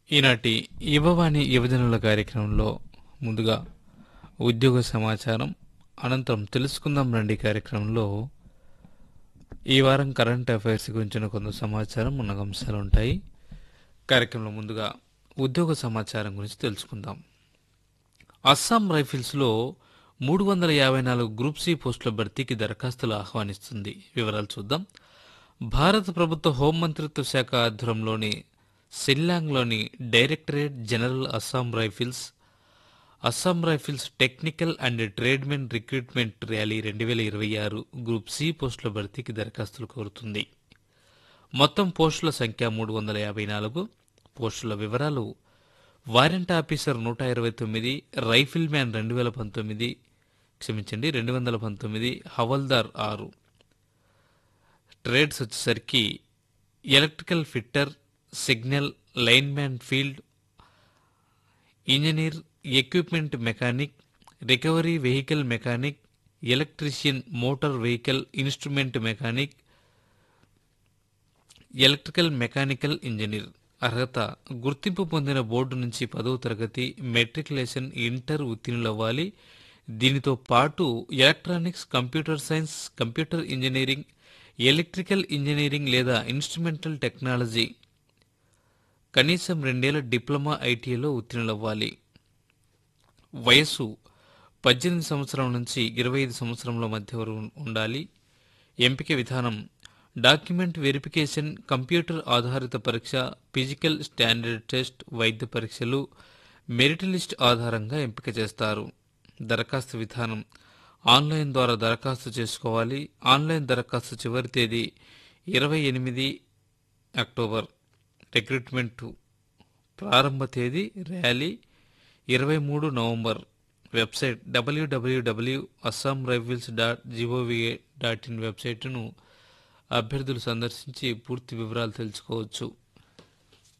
ఈనాటి యువవాణి యువజనుల కార్యక్రమంలో ముందుగా ఉద్యోగ సమాచారం అనంతరం తెలుసుకుందాం రండి కార్యక్రమంలో ఈ వారం కరెంట్ అఫైర్స్ గురించిన కొంత సమాచారం ఉన్న అంశాలు ఉంటాయి కార్యక్రమంలో ముందుగా ఉద్యోగ సమాచారం గురించి తెలుసుకుందాం అస్సాం రైఫిల్స్లో మూడు వందల యాభై నాలుగు గ్రూప్ సి పోస్టుల భర్తీకి దరఖాస్తులు ఆహ్వానిస్తుంది వివరాలు చూద్దాం భారత ప్రభుత్వ హోంమంత్రిత్వ శాఖ ఆధ్వర్యంలోని సిల్లాంగ్లోని directorate general Assam Rifles Assam Rifles technical and tradesmen recruitment rally రెండు వేల ఇరవై ఆరు గ్రూప్ సి పోస్టుల భర్తీకి దరఖాస్తులు కోరుతుంది మొత్తం పోస్టుల సంఖ్య మూడు వందల యాభై నాలుగు పోస్టుల వివరాలు వారెంట్ ఆఫీసర్ నూట ఇరవై తొమ్మిది రైఫిల్ మ్యాన్ రెండు వేల పంతొమ్మిది క్షమించండి రెండు వందల పంతొమ్మిది హవల్దార్ ఆరు ట్రేడ్స్ వచ్చేసరికి electrical fitter signal lineman field engineer equipment mechanic recovery vehicle mechanic electrician motor vehicle instrument mechanic electrical mechanical engineer అర్హత గుర్తింపు పొందిన బోర్డు నుంచి పదవ తరగతి మెట్రికులేషన్ ఇంటర్ ఉత్తీర్ణులవ్వాలి దీనితో పాటు electronics computer science computer engineering electrical engineering లేదా ఇన్స్ట్రుమెంటల్ టెక్నాలజీ కనీసం రెండేళ్ల డిప్లొమా ఐటీఐలో ఉత్తీర్ణులవ్వాలి వయస్సు పద్దెనిమిది సంవత్సరం నుంచి ఇరవై ఐదు సంవత్సరముల మధ్య వరకు ఉండాలి ఎంపిక విధానం డాక్యుమెంట్ వెరిఫికేషన్ కంప్యూటర్ ఆధారిత పరీక్ష ఫిజికల్ స్టాండర్డ్ టెస్ట్ వైద్య పరీక్షలు మెరిట్ లిస్ట్ ఆధారంగా ఎంపిక చేస్తారు దరఖాస్తు విధానం ఆన్లైన్ ద్వారా దరఖాస్తు చేసుకోవాలి ఆన్లైన్ దరఖాస్తు చివరి తేదీ ఇరవై ఎనిమిది అక్టోబర్ రిక్రూట్మెంట్ ప్రారంభ తేదీ ర్యాలీ ఇరవై మూడు November website WWW Assam Rifles dot GOV dot in వెబ్సైట్ను అభ్యర్థులు సందర్శించి పూర్తి వివరాలు తెలుసుకోవచ్చు